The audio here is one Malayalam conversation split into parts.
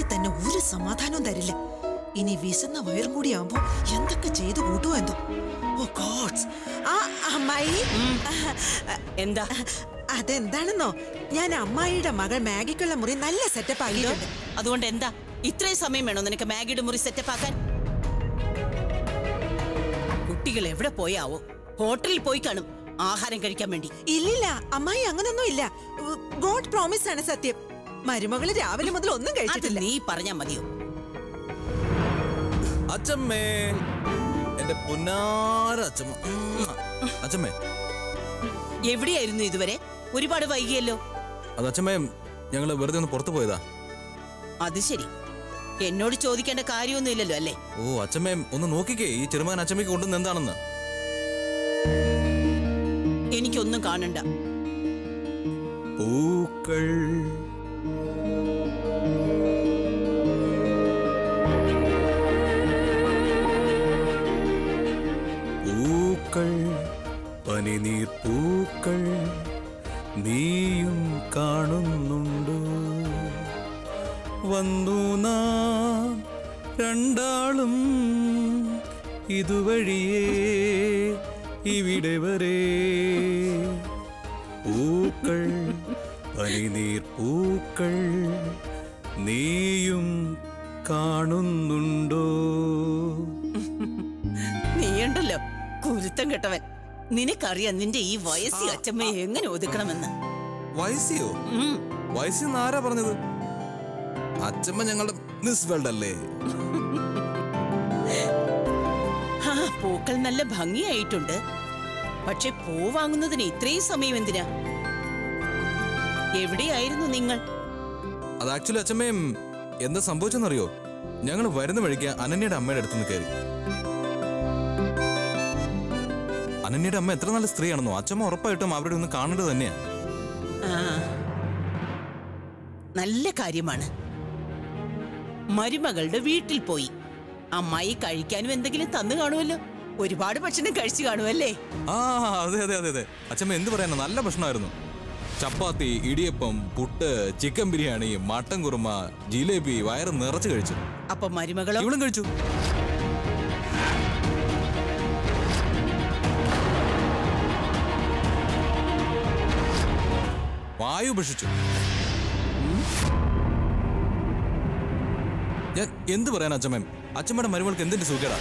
അല്ലെങ്കിൽ തന്നെ ഒരു സമാധാനവും തരില്ല ഇനി വിശന്ന വയറും കൂടി ആവുമ്പോ എന്തൊക്കെ ചെയ്തു കൂട്ടുമോ എന്തോ ഓ ഗോഡ്സ് ആ അമ്മായി എന്താ അതെന്താണെന്നോ ഞാൻ അമ്മായിയുടെ മകൾ മാഗിക്കുള്ള മുറി നല്ല സെറ്റപ്പ് ആക്കിയിട്ടുണ്ട് അതുകൊണ്ട് എന്താ ഇത്രയും സമയം വേണോ നിനക്ക് മാഗിയുടെ മുറി സെറ്റപ്പ് ആക്കാൻ കുട്ടികൾ എവിടെ പോയാവോ ഹോട്ടലിൽ പോയി കാണും ആഹാരം കഴിക്കാൻ വേണ്ടി ഇല്ലില്ല അമ്മായി അങ്ങനൊന്നും ഇല്ല ഗോഡ് പ്രോമിസ് ആണ് സത്യം മരുമകള് രാവിലെ മുതൽ ഒന്നും അത് കഴിച്ചിട്ടില്ല നീ പറഞ്ഞാ മതിയോ അച്ചമ്മേ എന്റെ പുന്നാര അച്ചമ്മ ഉം. അച്ചമ്മേ എവിടെയായിരുന്നു ഇതുവരെ ഒരുപാട് വൈകിയല്ലോ അത് അച്ചമ്മേ ഞങ്ങള് വെറുതെ ഒന്ന് പുറത്തു പോയതാ അത് ശരി എന്നോട് ചോദിക്കേണ്ട കാര്യമൊന്നുമില്ലല്ലോ അല്ലേ ഓ അച്ചമ്മേ ഒന്ന് നോക്കിക്കേ ഈ ചെറുമകൻ അച്ചമ്മയ്ക്ക് കൊണ്ടുവന്ന് എന്താണെന്ന് എനിക്കൊന്നും കാണണ്ട പൂക്കൾ പൂക്കൾ പനിനീർ പൂക്കൾ നീയും കാണുന്നുണ്ടോ വന്നു നാം രണ്ടാളും ഇതുവഴിയേ ഇവിടെ വരെ പൂക്കൾ പനിനീർ പൂക്കൾ നീയും കാണുന്നുണ്ടോ നീയുണ്ടല്ലോ കുരുത്തം കെട്ടവൻ നിനക്കറിയാം നിന്റെ ഈ വയസ്സി അച്ഛമ്മയെ എങ്ങനെ ഒതുക്കണമെന്ന് വയസ്സിയോ ഉം. വയസ്സിന്ന് ആരാ പറഞ്ഞത് അച്ഛമ്മ ഞങ്ങളുടെ മിസ് വേൾഡ് അല്ലേ ആ പൂക്കൾ നല്ല ഭംഗിയായിട്ടുണ്ട് പക്ഷെ പൂ വാങ്ങുന്നതിന് ഇത്രയും സമയം എന്തിനാ എവിടെയായിരുന്നു നിങ്ങൾ അത് ആക്ച്വലി അച്ഛമ്മയും എന്താ സംഭവിച്ചെന്നറിയോ ഞങ്ങൾ വരുന്ന വഴിക്ക് അനന്യയുടെ അമ്മയുടെ അടുത്ത് നിന്ന് കയറി അനന്യയുടെ അമ്മ എത്ര നല്ല സ്ത്രീയാണെന്നോ അച്ഛമ്മ ഉറപ്പായിട്ടും അവരുടെ ഒന്ന് കാണേണ്ടത് തന്നെയാ ആ നല്ല കാര്യമാണ് മരുമകളുടെ വീട്ടിൽ പോയി അമ്മായി കഴിക്കാനും എന്തെങ്കിലും തന്നു കാണുമല്ലോ ഒരുപാട് ഭക്ഷണം കഴിച്ചു കാണുമല്ലേ ആ അതെ അതെ അതെ അതെ അച്ഛമ്മ എന്ത് പറയാനാ നല്ല ഭക്ഷണമായിരുന്നു ചപ്പാത്തി ഇടിയപ്പം പുട്ട് ചിക്കൻ ബിരിയാണി മട്ടൻ കുറുമ ജിലേബി വയറ് നിറച്ച് കഴിച്ചു അപ്പൊ മരുമകളോ ഇവളും കഴിച്ചു വായു ഭക്ഷിച്ചു ഞാൻ എന്ത് പറയാൻ അച്ഛമ്മ അച്ഛമ്മയുടെ മരുമകൾക്ക് എന്തിന്റെ സുഖേടാ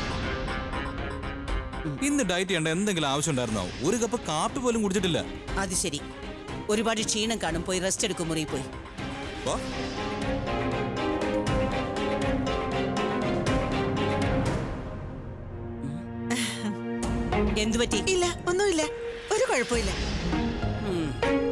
ഇന്ന് ഡയറ്റ് ചെയ്യേണ്ട എന്തെങ്കിലും ആവശ്യം ഉണ്ടായിരുന്നോ ഒരു കപ്പ് കാപ്പി പോലും കുടിച്ചിട്ടില്ല അത് ശരി ഒരുപാട് ക്ഷീണം കാണും പോയി റെസ്റ്റ് എടുക്കും മുറി പോയി വാ. എന്തു പറ്റി ഇല്ല ഒന്നുമില്ല ഒരു കുഴപ്പമില്ല ഉം.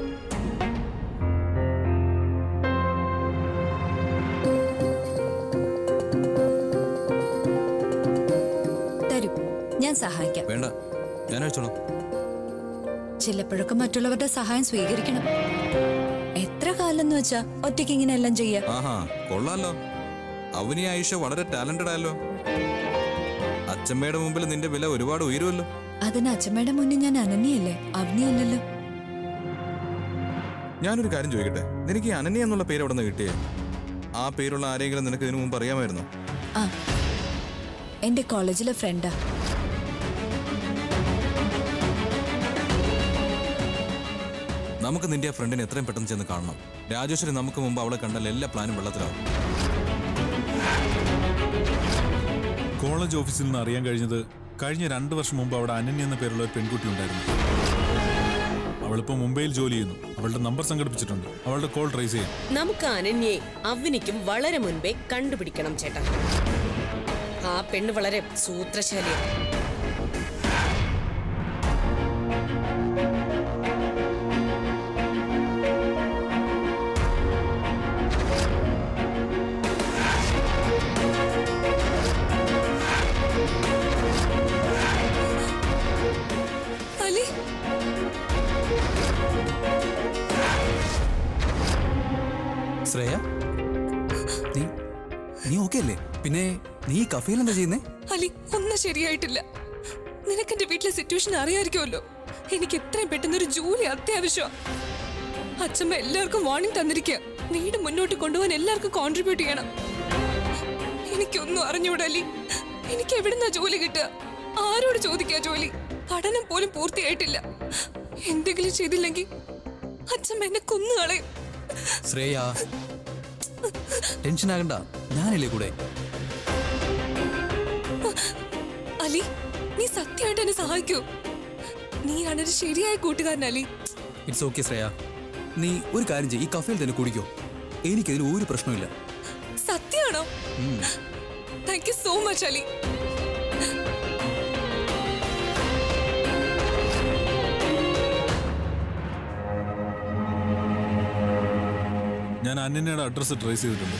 തരൂ ഞാൻ സഹായിക്കാം വേണ്ട ഞാൻ അയച്ചോളാം ചിലപ്പോഴൊക്കെ മറ്റുള്ളവരുടെ സഹായം സ്വീകരിക്കണം എത്ര കാലം എന്ന് വെച്ചാ ഒറ്റയ്ക്ക് ഇങ്ങനെ എല്ലാം ചെയ്യാ ആഹാ കൊള്ളാലോ അവനി ആയിഷ വളരെ ടാലന്റഡ് ആയല്ലോ അച്ഛമ്മയുടെ മുമ്പിൽ നിന്റെ വില ഒരുപാട് ഉയരുമല്ലോ അതിന് അച്ഛമ്മയുടെ മുന്നിൽ ഞാൻ അനന്യയല്ലേ അവനിയല്ലല്ലോ ഞാനൊരു കാര്യം ചോദിക്കട്ടെ നിനക്ക് ഈ അനന്യ എന്നുള്ള പേര് എവിടെ നിന്ന് കിട്ടിയേ ആ പേരുള്ള ആരെങ്കിലും നിനക്ക് ഇതിനു മുമ്പ് അറിയാമായിരുന്നോ ആ എന്റെ കോളേജിലെ ഫ്രണ്ടാ നമുക്ക് നിന്റെ ആ ഫ്രണ്ടിനെ എത്രയും പെട്ടെന്ന് ചെന്ന് കാണണം രാജേശ്വരി നമുക്ക് മുമ്പ് അവളെ കണ്ടാൽ എല്ലാ പ്ലാനും വെള്ളത്തിലാവും കോളേജ് ഓഫീസിൽ നിന്ന് അറിയാൻ കഴിഞ്ഞത് കഴിഞ്ഞ രണ്ട് വർഷം മുമ്പ് അവിടെ അനന്യ എന്ന പേരുള്ള ഒരു പെൺകുട്ടി ഉണ്ടായിരുന്നു അവളിപ്പോൾ മുംബൈയിൽ ജോലി ചെയ്യുന്നു അവളുടെ നമ്പർ സംഘടിപ്പിച്ചിട്ടുണ്ട് അവളുടെ കോൾ ട്രേസ് ചെയ്യാം നമുക്ക് അനന്യയെ അവനിക്കും വളരെ മുൻപേ കണ്ടുപിടിക്കണം ചേട്ടാ ആ പെണ്ണ് വളരെ സൂത്രശാലിയാണ് അലി ശ്രേയ നീ നീ ഓക്കെ അല്ലേ പിന്നെ നീ ഈ കഫേയിൽ എന്താ ചെയ്യുന്നേ അലി ഒന്നും ശരിയായിട്ടില്ല നിനക്ക് എന്റെ വീട്ടിലെ സിറ്റുവേഷൻ അറിയാമായിരിക്കുമല്ലോ എനിക്ക് എത്രയും പെട്ടെന്ന് ഒരു ജോലി അത്യാവശ്യമാണ് അച്ഛമ്മ എല്ലാവർക്കും വാർണിംഗ് തന്നിരിക്കുക വീട് മുന്നോട്ട് കൊണ്ടുപോകാൻ എല്ലാവർക്കും കോൺട്രിബ്യൂട്ട് ചെയ്യണം എനിക്കൊന്നും അറിഞ്ഞൂടാ അലി എനിക്ക് എവിടുന്നാ ജോലി കിട്ടുക ആരോട് ചോദിക്കാ ജോലി പഠനം പോലും പൂർത്തിയായിട്ടില്ല എന്തെങ്കിലും ചെയ്തില്ലെങ്കിൽ അച്ഛൻ എന്നെ കൊന്നുകളയും ശ്രേയ ടെൻഷൻ ആകണ്ട ഞാനില്ലേ കൂടെ അലി നീ സത്യമായിട്ട് എന്നെ സഹായിക്കൂ നീയാണ് ഒരു ശരിയായ കൂട്ടുകാരൻ അലി ഇറ്റ്സ് ഓക്കെ ശ്രേയ നീ ഒരു കാര്യം ചെയ്യ് ഈ കഫേയിൽ തന്നെ കുടിക്കോ എനിക്കതിൽ ഒരു പ്രശ്നമില്ല സത്യമാണോ thank you so much Ali ഞാൻ അന്യനയുടെ അഡ്രസ്സ് ട്രേസ് ചെയ്തിട്ടുണ്ട്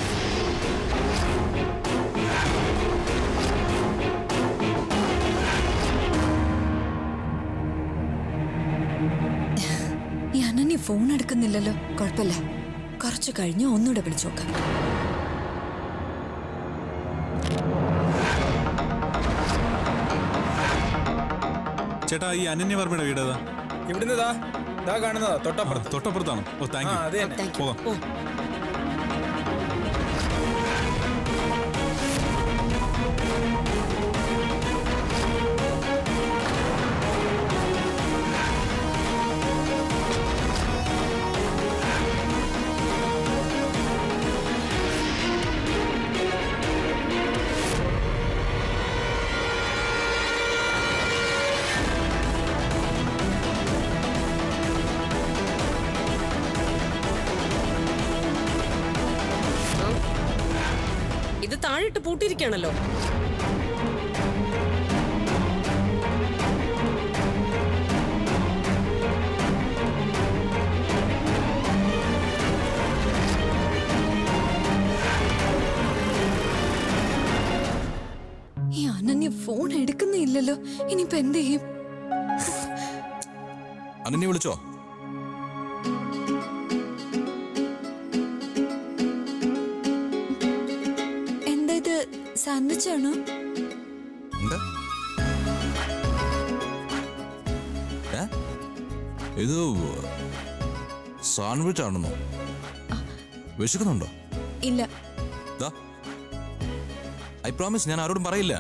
ഈ അനന്യ ഫോൺ എടുക്കുന്നില്ലല്ലോ കുഴപ്പമില്ല കുറച്ച് കഴിഞ്ഞ് ഒന്നുകൂടെ വിളിച്ചു നോക്കാം ചേട്ടാ ഈ അനന്യവർമ്മയുടെ വീട് ഏതാ ഇവിടുന്ന് ദാ ദാ കാണുന്നതാ ആ, തൊട്ടപ്പുറത്ത് തൊട്ടപ്പുറത്താണോ ഓ താങ്ക് ആ യു അത് തന്നെ പോകാം ഓ ഇത് താഴിട്ട് പൂട്ടിയിരിക്കുകയാണല്ലോ ഈ അനന്യ ഫോൺ എടുക്കുന്നില്ലല്ലോ ഇനിയിപ്പോ എന്ത് ചെയ്യും അനന്യ വിളിച്ചോ എന്താ ഇത് സാൻഡ്വിച്ച് ആണോ എന്താ ഏ? ഇത് സാൻഡ്വിച്ച് ആണെന്നോ വിശക്കുന്നുണ്ടോ ഇല്ല ഐ പ്രോമിസ് ഞാൻ ആരോടും പറയില്ല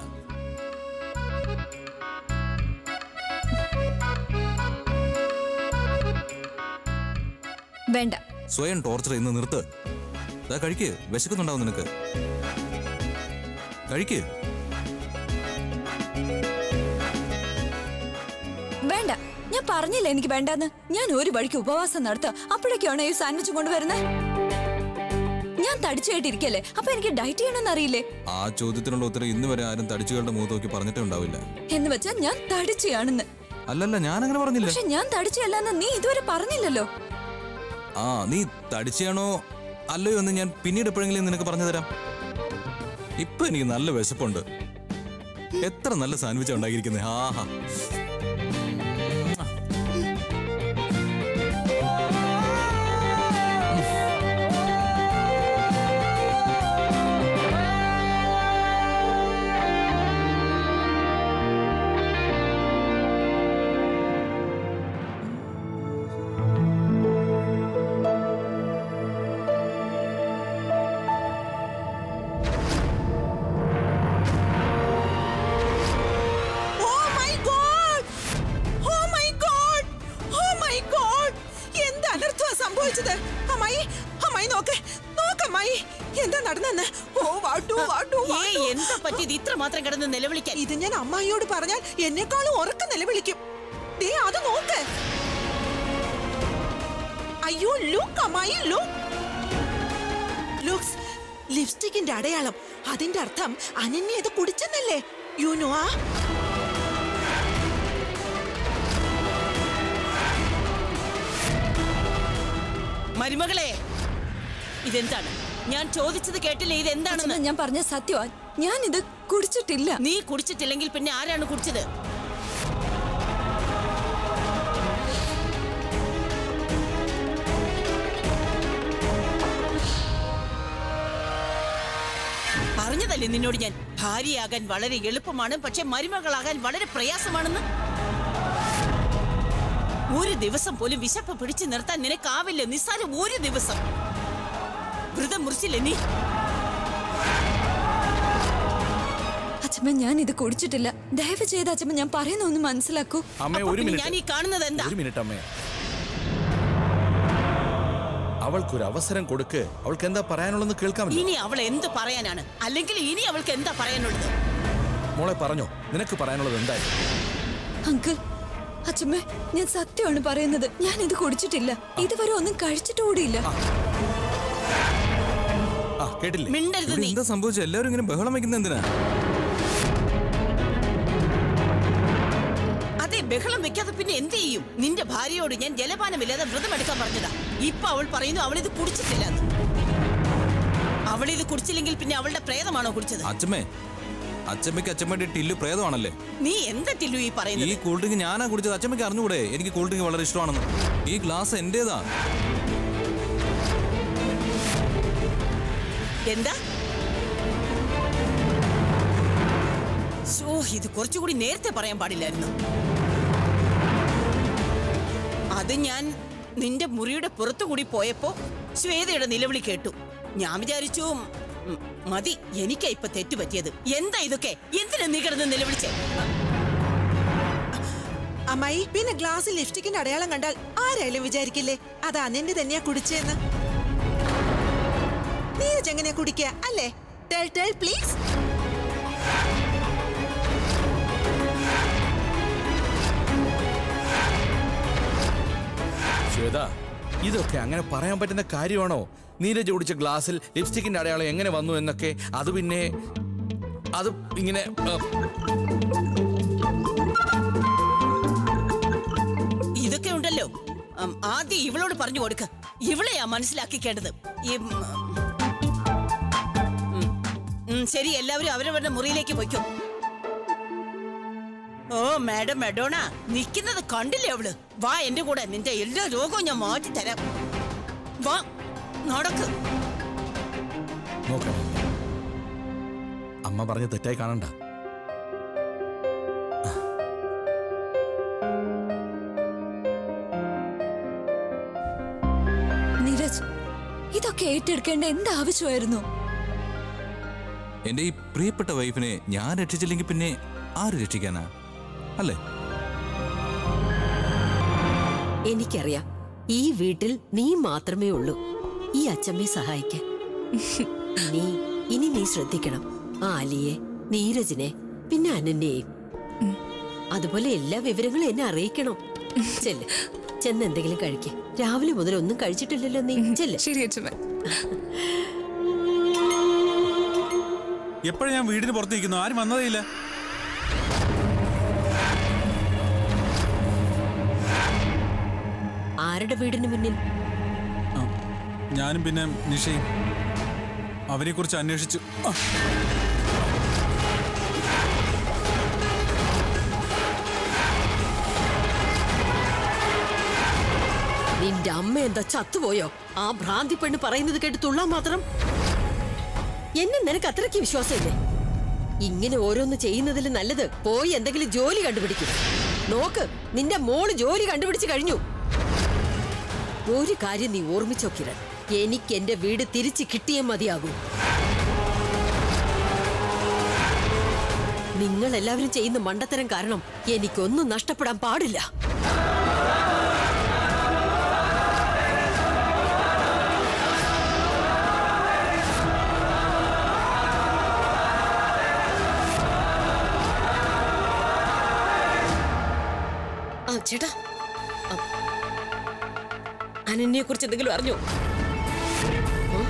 വേണ്ട സ്വയം ടോർച്ചർ ചെയ്യുന്ന നിർത്ത് ഇതാ കഴിക്ക് വിശക്കുന്നുണ്ടാവും നിനക്ക് കഴിക്ക് വേണ്ട ഞാൻ പറഞ്ഞില്ല എനിക്ക് വേണ്ടാന്ന് ഞാൻ ഒരു വഴിക്ക് ഉപവാസം നടത്തുക അപ്പോഴൊക്കെയാണോ ഈ സാൻഡ്വിച്ച് കൊണ്ടുവരുന്നത് ഞാൻ തടിച്ചായിട്ടിരിക്കല്ലേ അപ്പൊ എനിക്ക് ഡയറ്റ് ചെയ്യണമെന്ന് അറിയില്ലേ ആ ചോദ്യത്തിനുള്ള ഉത്തരം ഇന്ന് വരെ ആരും തടിച്ചുകളുടെ മുഖത്ത് നോക്കി പറഞ്ഞിട്ടേ ഉണ്ടാവില്ല എന്ന് വെച്ചാൽ ഞാൻ തടിച്ചയാണെന്ന് അല്ലല്ല ഞാൻ അങ്ങനെ പറഞ്ഞില്ല പക്ഷെ ഞാൻ തടിച്ചയല്ലെന്ന് നീ ഇതുവരെ പറഞ്ഞില്ലല്ലോ ആ നീ തടിച്ചാണോ അല്ലയോ എന്ന് ഞാൻ പിന്നീട് എപ്പോഴെങ്കിലും നിനക്ക് പറഞ്ഞു തരാം ഇപ്പൊ എനിക്ക് നല്ല വിശപ്പുണ്ട് എത്ര നല്ല സാൻഡ്വിച്ച് ഉണ്ടാക്കിയിരിക്കുന്നത് ആഹാ oh my god oh my god oh my god എന്ത് അനർത്ഥമാ സംഭവിച്ചത് അമ്മായി അമ്മായി നോക്ക് നോക്കമ്മായി എന്താ നടന്നെന്ന് ഓ വാട്ടു വാട്ടു ഏ വാട്ടു. എന്താ പറ്റിയത് ഇത്ര മാത്രം കിടന്ന് നിലവിളിക്കാൻ ഇത് ഞാൻ അമ്മായിയോട് പറഞ്ഞാൽ എന്നെക്കാളും ഉറക്ക നിലവിളിക്കും ദേ അത് നോക്ക് അയ്യോ ലുക്ക് അമ്മായി ലുക്ക് ലുക്സ് ലിപ്സ്റ്റിക്കിന്റെ അടയാളം അതിന്റെ അർത്ഥം അനന്യ ഇത് കുടിച്ചെന്നല്ലേ യു നോ ആ മരുമകളെ ഇതെന്താണ് ഞാൻ ചോദിച്ചത് കേട്ടില്ലേ ഇത് എന്താണെന്ന് അച്ഛനെ ഞാൻ പറഞ്ഞ സത്യമാ ഞാൻ ഇത് കുടിച്ചിട്ടില്ല നീ കുടിച്ചിട്ടില്ലെങ്കിൽ പിന്നെ ആരാണ് കുടിച്ചത് പറഞ്ഞതല്ലേ നിന്നോട് ഞാൻ ഭാര്യയാകാൻ വളരെ എളുപ്പമാണ് പക്ഷെ മരുമകളാകാൻ വളരെ പ്രയാസമാണെന്ന് ഒരു ദിവസം പോലും വിശപ്പ് പിടിച്ചു നിർത്താൻ നിനക്കാവില്ല നിസ്സാരം ഒരു ദിവസം വ്രതം മുറിച്ചില്ലേ നീ അച്ഛമ്മ ഞാൻ ഇത് കുടിച്ചിട്ടില്ല ദയവ് ചെയ്ത് അച്ഛമ്മ ഞാൻ പറയുന്ന ഒന്ന് മനസ്സിലാക്കൂ അമ്മേ അപ്പൊ ഒരു പിന്നെ ഞാൻ മിനിറ്റ് ഈ കാണുന്നത് എന്താ ഒരു മിനിറ്റ് അമ്മേ അവൾക്കൊരു അവസരം കൊടുക്ക് അവൾക്ക് എന്താ പറയാനുള്ളതെന്ന് കേൾക്കാമല്ലോ ഇനി അവൾ എന്ത് പറയാനാണ് അല്ലെങ്കിൽ ഇനി അവൾക്ക് എന്താ പറയാനുള്ളത് മോളെ പറഞ്ഞോ നിനക്ക് പറയാനുള്ളത് എന്തായി അങ്കിൾ അച്ഛമ്മ ഞാൻ സത്യമാണ് പറയുന്നത് ഞാൻ ഇത് കുടിച്ചിട്ടില്ല ഇതുവരെ ഒന്നും കഴിച്ചിട്ട് കൂടിയില്ല ആ കേട്ടില്ലേ മിണ്ടരുത് ഇവിടെ നീ എന്താ സംഭവിച്ചത് എല്ലാവരും ഇങ്ങനെ ബഹളം വയ്ക്കുന്നത് എന്തിനാ അതെ ബഹളം വെക്കാതെ പിന്നെ എന്ത് ചെയ്യും നിന്റെ ഭാര്യയോട് ഞാൻ ജലപാനമില്ലാതെ വ്രതം എടുക്കാൻ പറഞ്ഞതാ ഇപ്പൊ അവൾ പറയുന്നു അവൾ ഇത് കുടിച്ചിട്ടില്ല അവൾ ഇത് കുടിച്ചില്ലെങ്കിൽ പിന്നെ അവളുടെ പ്രേതമാണോ കുടിച്ചത് അച്ഛമ്മേ അച്ഛമ്മയ്ക്ക് അച്ഛമ്മയുടെ ടില്ലു പ്രേതമാണല്ലേ നീ എന്താ ടില്ലു ഈ ഈ പറയുന്നത് കൂൾ ഡ്രിങ്ക് ഞാനാ കുടിച്ചത് അച്ഛമ്മയ്ക്ക് അറിഞ്ഞുകൂടെ എനിക്ക് കൂൾ ഡ്രിങ്ക് വളരെ ഇഷ്ടമാണെന്ന് ഈ ഗ്ലാസ് എന്റേതാ എന്താ ശോ, ഇത് കുറച്ചുകൂടി നേരത്തെ പറയാൻ പാടില്ലായിരുന്നു അത് ഞാൻ നിന്റെ മുറിയുടെ പുറത്തുകൂടി പോയപ്പോ ശ്വേതയുടെ നിലവിളി കേട്ടു ഞാൻ വിചാരിച്ചു ഉം, മതി എനിക്കാ ഇപ്പൊ തെറ്റുപറ്റിയത് എന്താ ഇതൊക്കെ എന്തിനാ നീ കിടന്ന് നിലവിളിച്ചേ അമ്മായി പിന്നെ ഗ്ലാസ്സിൽ ലിപ്സ്റ്റിക്കിന്റെ അടയാളം കണ്ടാൽ ആരായാലും വിചാരിക്കില്ലേ അതാ നിന്റെ തന്നെയാ കുടിച്ചെന്ന് നീരജ് എങ്ങനെയാ കുടിക്കുക അല്ലേ ടെൽ ടെൽ പ്ലീസ് ശ്വേത ഇതൊക്കെ അങ്ങനെ പറയാൻ പറ്റുന്ന കാര്യമാണോ നീരജ് കുടിച്ച ഗ്ലാസ്സിൽ ലിപ്സ്റ്റിക്കിന്റെ അടയാളം എങ്ങനെ വന്നു എന്നൊക്കെ അത് പിന്നെ അത് ഇങ്ങനെ ആ, ഇതൊക്കെ ഉണ്ടല്ലോ ഉം, ആദ്യം ഇവളോട് പറഞ്ഞു കൊടുക്ക ഇവളെയാ മനസ്സിലാക്കിക്കേണ്ടത് ഈ, ഉം, ഉം, ഉം, ശരി എല്ലാവരും അവരവരുടെ മുറിയിലേക്ക് പോയിക്കോ ഓ മാഡം മെഡോണ നിൽക്കുന്നത് കണ്ടില്ലേ അവള് വാ എന്റെ കൂടെ നിന്റെ എല്ലാ രോഗവും ഞാൻ മാറ്റി തരാം വാ നടക്ക് നോക്കണം അമ്മ പറഞ്ഞ തെറ്റായി കാണണ്ട നീരജ് ഇതൊക്കെ ഏറ്റെടുക്കേണ്ട എന്ത് ആവശ്യമായിരുന്നു എന്റെ ഈ പ്രിയപ്പെട്ട വൈഫിനെ ഞാൻ രക്ഷിച്ചില്ലെങ്കിൽ പിന്നെ ആര് രക്ഷിക്കാനാ അല്ലേ എനിക്കറിയാം ഈ വീട്ടിൽ നീ മാത്രമേ ഉള്ളൂ ഈ അച്ഛമ്മയെ സഹായിക്കാൻ നീ ഇനി നീ ശ്രദ്ധിക്കണം ആലിയെ നീരജിനെ പിന്നെ അനന്യയും അതുപോലെ എല്ലാ വിവരങ്ങളും എന്നെ അറിയിക്കണം ചെല്ല് ചെന്ന് എന്തെങ്കിലും കഴിക്ക് രാവിലെ മുതൽ ഒന്നും കഴിച്ചിട്ടില്ലല്ലോ നീ ചെല്ല് ശരി അച്ഛമ്മ എപ്പോഴും ഞാൻ വീടിന് പുറത്ത് നിൽക്കുന്നു ആരും വന്നതേ ഇല്ല ആരുടെ വീടിന് മുന്നിൽ ആ, ഞാനും പിന്നെ നിഷയും അവനെ കുറിച്ച് അന്വേഷിച്ചു ആ, നിന്റെ അമ്മ എന്താ ചത്തുപോയോ ആ ഭ്രാന്തി പെണ്ണ് പറയുന്നത് കേട്ട് തുള്ളാൻ മാത്രം എന്നെ നിനക്ക് അത്രയ്ക്ക് വിശ്വാസമില്ലേ ഇങ്ങനെ ഓരോന്ന് ചെയ്യുന്നതിൽ നല്ലത് പോയി എന്തെങ്കിലും ജോലി കണ്ടുപിടിക്കും നോക്ക് നിന്റെ മോള് ജോലി കണ്ടുപിടിച്ച് കഴിഞ്ഞു ഒരു കാര്യം നീ ഓർമ്മിച്ചോ കിരൺ എനിക്ക് എന്റെ വീട് തിരിച്ച് കിട്ടിയേ മതിയാകൂ നിങ്ങൾ എല്ലാവരും ചെയ്യുന്ന മണ്ടത്തരം കാരണം എനിക്കൊന്നും നഷ്ടപ്പെടാൻ പാടില്ല ആ ചേട്ടാ അനന്യെ കുറിച്ച് എന്തെങ്കിലും അറിഞ്ഞോ ഉം?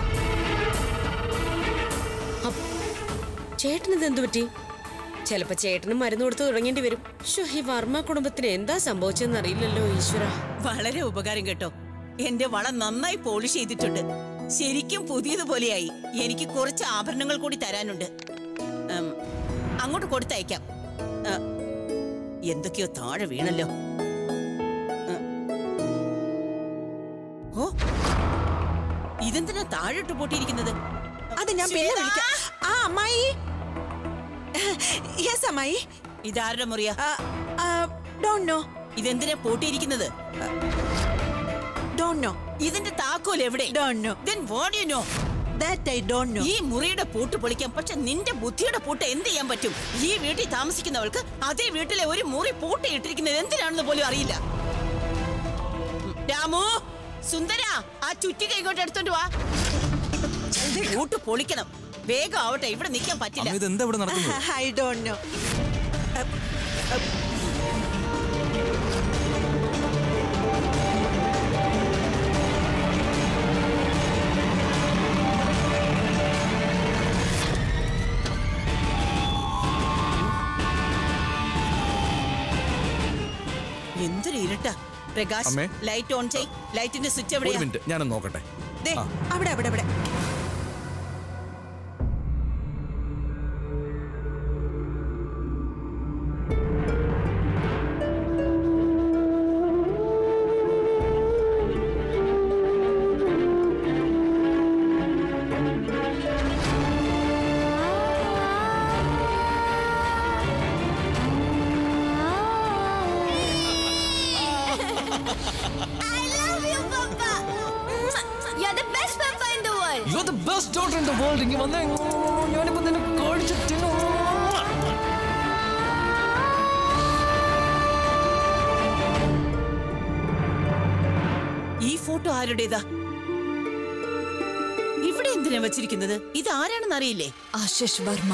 അപ്പ് ചേട്ടനിത് എന്തു പറ്റി ചിലപ്പോ ചേട്ടന് മരുന്ന് കൊടുത്ത് തുടങ്ങേണ്ടി വരും ശ്ശോ, ഈ വർമ്മ കുടുംബത്തിന് എന്താ സംഭവിച്ചെന്ന് അറിയില്ലല്ലോ ഈശ്വര വളരെ ഉപകാരം കേട്ടോ എന്റെ വള നന്നായി പോളിഷ് ചെയ്തിട്ടുണ്ട് ശരിക്കും പുതിയതുപോലെയായി എനിക്ക് കുറച്ച് ആഭരണങ്ങൾ കൂടി തരാനുണ്ട് ഉം, അങ്ങോട്ട് കൊടുത്തയക്കാം ആ, എന്തൊക്കെയോ താഴെ വീണല്ലോ ആ. ഓ ഇതെന്തിനാ താഴോട്ട് പൊട്ടിയിരിക്കുന്നത് അത് ഞാൻ പിന്നെ ശ്വേതാ! വിളിക്കാം ആ അമ്മായി യെസ് അമ്മായി ഇതാരുടെ മുറിയാ ഡോണ്ട് നോ ഇതെന്തിനാ പൂട്ടിയിരിക്കുന്നത് ഡോണ്ട് don't know. ഇതിന്റെ താക്കോൽ എവിടെ Don't know. Then what do you know? That I don't know. ഈ മുറിയുടെ പൂട്ട് പൊളിക്കാം പക്ഷെ നിന്റെ ബുദ്ധിയുടെ പൂട്ട് എന്ത് ചെയ്യാൻ പറ്റും ഈ വീട്ടിൽ താമസിക്കുന്നവൾക്ക് അതേ വീട്ടിലെ ഒരു മുറി പൂട്ട് ഇട്ടിരിക്കുന്നത് എന്തിനാണെന്ന് പോലും അറിയില്ല ഉം, രാമു സുന്ദര ആ ചുറ്റിക ഇങ്ങോട്ട് എടുത്തോണ്ട് വാ പൂട്ട് പൊളിക്കണം വേഗം ആവട്ടെ ഇവിടെ നിൽക്കാൻ പറ്റില്ല അമ്മ ഇതെന്താ ഇവിടെ നടക്കുന്നത് I don't know. എന്തൊരു ഇരുട്ടാ പ്രകാശ് അമ്മേ. ലൈറ്റ് ഓൺ ചെയ് ലൈറ്റിന്റെ സ്വിച്ച് ഒരു എവിടെയാ മിനിറ്റ് ഞാനൊന്ന് നോക്കട്ടെ ദേ, അവിടെ അവിടെ അവിടെ You're the best papa in the world. You're the best daughter in the world. ഇങ്ങ് വന്നേ. ഞാനിപ്പോ നിന്നെ കാണിച്ചു തിന്നു. ഈ ഫോട്ടോ ആരുടേതാ ഇവിടെ എന്തിനാ വെച്ചിരിക്കുന്നത് ഇത് ആരാണെന്ന് അറിയില്ലേ ആശിഷ് വർമ്മ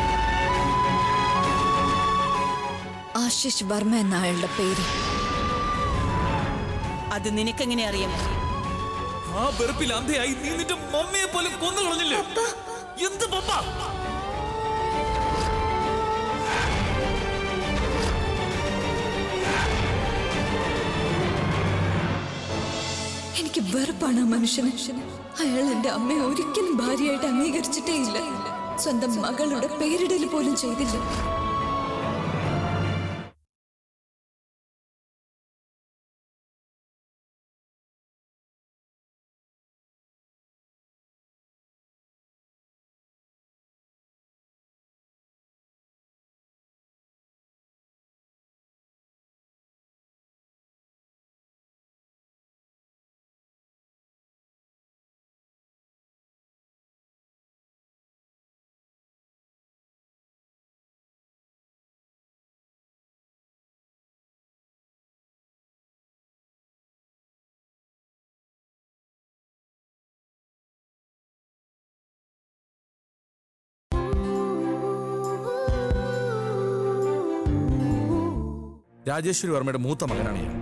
ആശിഷ് വർമ്മ എന്ന അയാളുടെ പേര് അത് നിനക്കെങ്ങനെ അറിയാം ആ വെറുപ്പിൽ അന്ധയായി നീ നിന്റെ മമ്മിയെ പോലും കൊന്നു കളഞ്ഞില്ലേ എന്ത് പപ്പ എനിക്ക് വെറുപ്പാണ് ആ മനുഷ്യന് അയാൾ എന്റെ അമ്മയെ ഒരിക്കലും ഭാര്യയായിട്ട് അംഗീകരിച്ചിട്ടേ ഇല്ല സ്വന്തം മകളുടെ പേരിടൽ പോലും ചെയ്തില്ല രാജേശ്വരി വർമ്മയുടെ മൂത്ത മകനാണ് ഞാൻ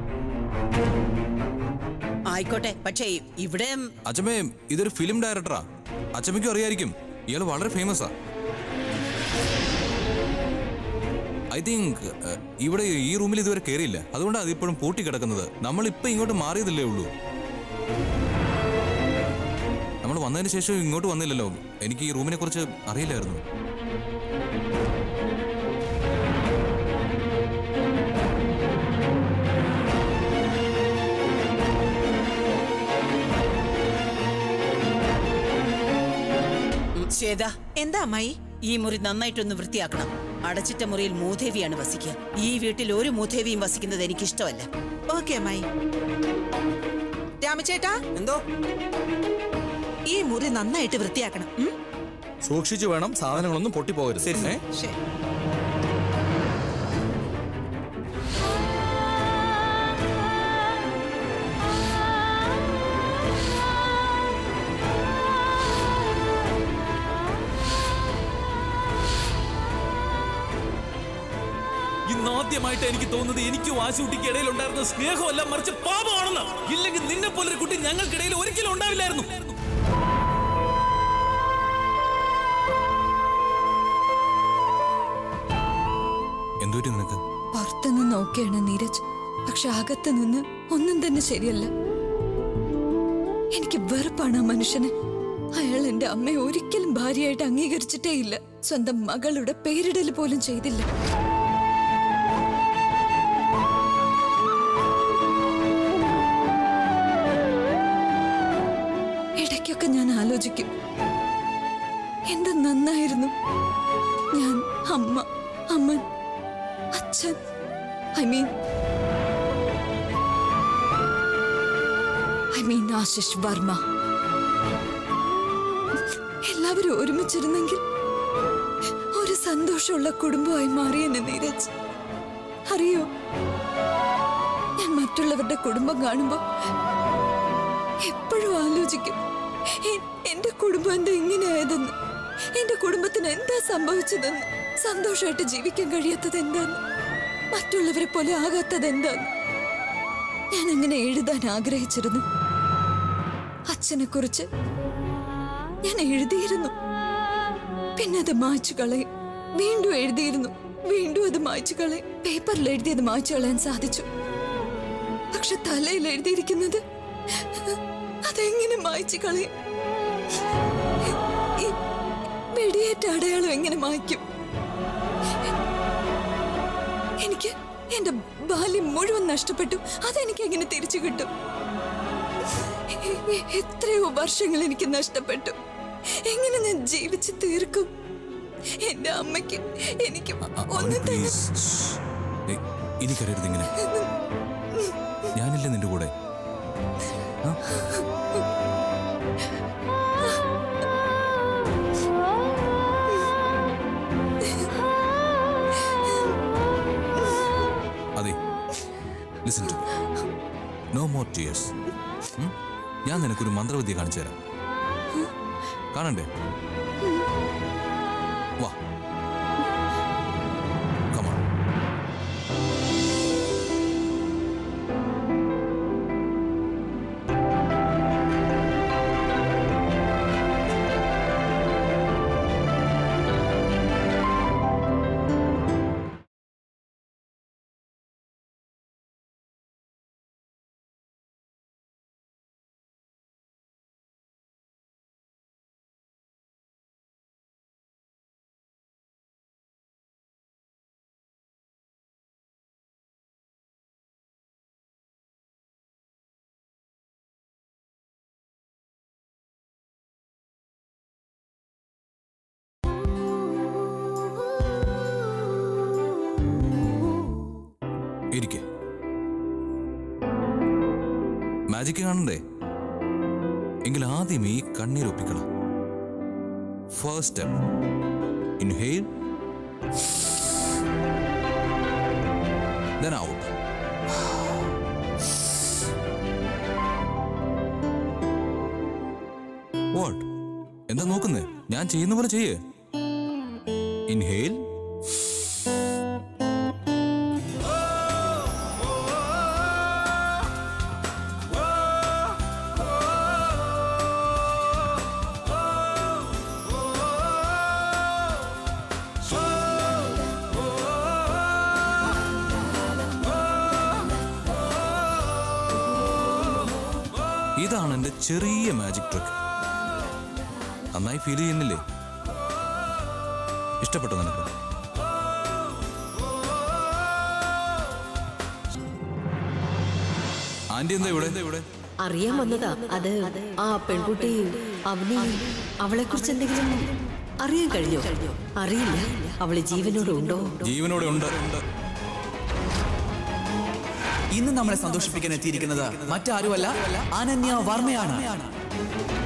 ആയിക്കോട്ടെ പക്ഷേ ഇവിടെ അച്ഛമ്മേ ഇതൊരു ഫിലിം ഡയറക്ടറാ അച്ഛമ്മയ്ക്കും അറിയായിരിക്കും ഇയാൾ വളരെ ഫേമസാ ഐ തിങ്ക് ഇവിടെ ഈ റൂമിൽ ഇതുവരെ കയറിയില്ല അതുകൊണ്ടാണ് അതിപ്പോഴും പൂട്ടി കിടക്കുന്നത് നമ്മൾ ഇപ്പൊ ഇങ്ങോട്ട് മാറിയതല്ലേ ഉള്ളൂ നമ്മൾ വന്നതിന് ശേഷം ഇങ്ങോട്ട് വന്നില്ലല്ലോ എനിക്ക് ഈ റൂമിനെ കുറിച്ച് അറിയില്ലായിരുന്നു ഉം, ശ്വേത എന്താ അമ്മായി ഈ മുറി നന്നായിട്ടൊന്ന് വൃത്തിയാക്കണം അടച്ചിട്ട മുറിയിൽ മൂദേവിയാണ് വസിക്കുക ഈ വീട്ടിൽ ഒരു മൂദേവിയും വസിക്കുന്നത് എനിക്കിഷ്ടമല്ല ഓക്കെ അമ്മായി രാമചേട്ടാ എന്തോ ഈ മുറി നന്നായിട്ട് വൃത്തിയാക്കണം ഉം? സൂക്ഷിച്ചു വേണം സാധനങ്ങളൊന്നും പൊട്ടിപ്പോകരുത് ശരി. ഏ? ശരി ഇന്ന് ആദ്യമായിട്ട് എനിക്ക് തോന്നുന്നത് എനിക്ക് വാശുകുട്ടിക്ക് ഇടയിൽ ഉണ്ടായിരുന്ന സ്നേഹമല്ല മറിച്ച് പാപമാണെന്ന് ഇല്ലെങ്കിൽ നിന്നെ പോലൊരു കുട്ടി ഞങ്ങൾക്കിടയിൽ ഒരിക്കലും ഉണ്ടാവില്ലായിരുന്നു എന്തുപറ്റി നിനക്ക് പുറത്തുനിന്ന് നോക്കിയാണ് നീരജ് പക്ഷെ അകത്ത് നിന്ന് ഒന്നും തന്നെ ശരിയല്ല എനിക്ക് വെറുപ്പാണ് ആ മനുഷ്യന് അയാൾ എന്റെ അമ്മയെ ഒരിക്കലും ഭാര്യയായിട്ട് അംഗീകരിച്ചിട്ടേ ഇല്ല സ്വന്തം മകളുടെ പേരിടൽ പോലും ചെയ്തില്ല ഇടയ്ക്കൊക്കെ ഞാൻ ആലോചിക്കും എന്ത് നന്നായിരുന്നു ഞാൻ അമ്മ അമ്മൻ അച്ഛൻ I mean I mean Ashish Varma എല്ലാവരും ഒരുമിച്ചിരുന്നെങ്കിൽ ഒരു സന്തോഷമുള്ള കുടുംബമായി മാറിയെന്നെ നീരജ് അറിയോ ഞാൻ മറ്റുള്ളവരുടെ കുടുംബം കാണുമ്പോ എപ്പോഴും ആലോചിക്കും എ- എന്റെ കുടുംബം എന്താ ഇങ്ങനെയായതെന്ന് എന്റെ കുടുംബത്തിന് എന്താ സംഭവിച്ചതെന്ന് സന്തോഷമായിട്ട് ജീവിക്കാൻ കഴിയാത്തത് എന്താന്ന് മറ്റുള്ളവരെ പോലെ ആകാത്തത് എന്താന്ന് ഞാൻ അങ്ങനെ എഴുതാൻ ആഗ്രഹിച്ചിരുന്നു അച്ഛനെ കുറിച്ച് ഞാൻ എഴുതിയിരുന്നു പിന്നെ അത് മായ്ച്ചു കളയും വീണ്ടും എഴുതിയിരുന്നു വീണ്ടും അത് മായ്ച്ചു കളയും പേപ്പറിൽ എഴുതിയത് മായ്ച്ചു കളയാൻ സാധിച്ചു പക്ഷെ തലയിൽ എഴുതിയിരിക്കുന്നത് അതെങ്ങനെ മായ്ച്ചു കളയും ഈ വെടിയേറ്റ അടയാളം എങ്ങനെ മായ്ക്കും എനിക്ക് എന്റെ ബാല്യം മുഴുവൻ നഷ്ടപ്പെട്ടു അതെനിക്ക് എങ്ങനെ തിരിച്ചു കിട്ടും എ- എ- എത്രയോ വർഷങ്ങൾ എനിക്ക് നഷ്ടപ്പെട്ടു എങ്ങനെ ഞാൻ ജീവിച്ചു തീർക്കും എന്റെ അമ്മയ്ക്ക് എനിക്ക് ഒന്നും തന്നെ പ്ലീസ് എനിക്കറിയരുത് ഇങ്ങനെ ഞാനില്ലേ നിന്റെ കൂടെ ആ? അതെ listen to no more tears ഞാൻ നിനക്കൊരു മന്ത്രവിദ്യ കാണിച്ചു തരാം കാണണ്ടേ വാ കമാ ഇരിക്കെ മാജിക് കാണണ്ടേ എങ്കിൽ ആദ്യം ഈ കണ്ണീർ ഒപ്പിക്കണം first step inhale then out what എന്താ നോക്കുന്നേ ഞാൻ ചെയ്യുന്ന പോലെ ചെയ്യേ ഇൻഹെയിൽ ഇതാണ് എന്റെ ചെറിയ മാജിക് ട്രിക്ക് നന്നായി ഫീൽ ചെയ്യുന്നില്ലേ ഇഷ്ടപ്പെട്ടോ നിനക്ക് ആന്റി എന്താ ഇവിടെ എന്താ ഇവിടെ അറിയാൻ വന്നതാ അത് ആ പെൺകുട്ടി അവനെ അവളെ കുറിച്ച് എന്തെങ്കിലും അറിയാൻ കഴിഞ്ഞോ അറിയില്ല അവള് ജീവനോടെ ഉണ്ടോ ജീവനോടെ ഉണ്ട് ഇന്ന് നമ്മളെ സന്തോഷിപ്പിക്കാൻ എത്തിയിരിക്കുന്നത് മറ്റാരുമല്ല അനന്യ വർമ്മയാണ്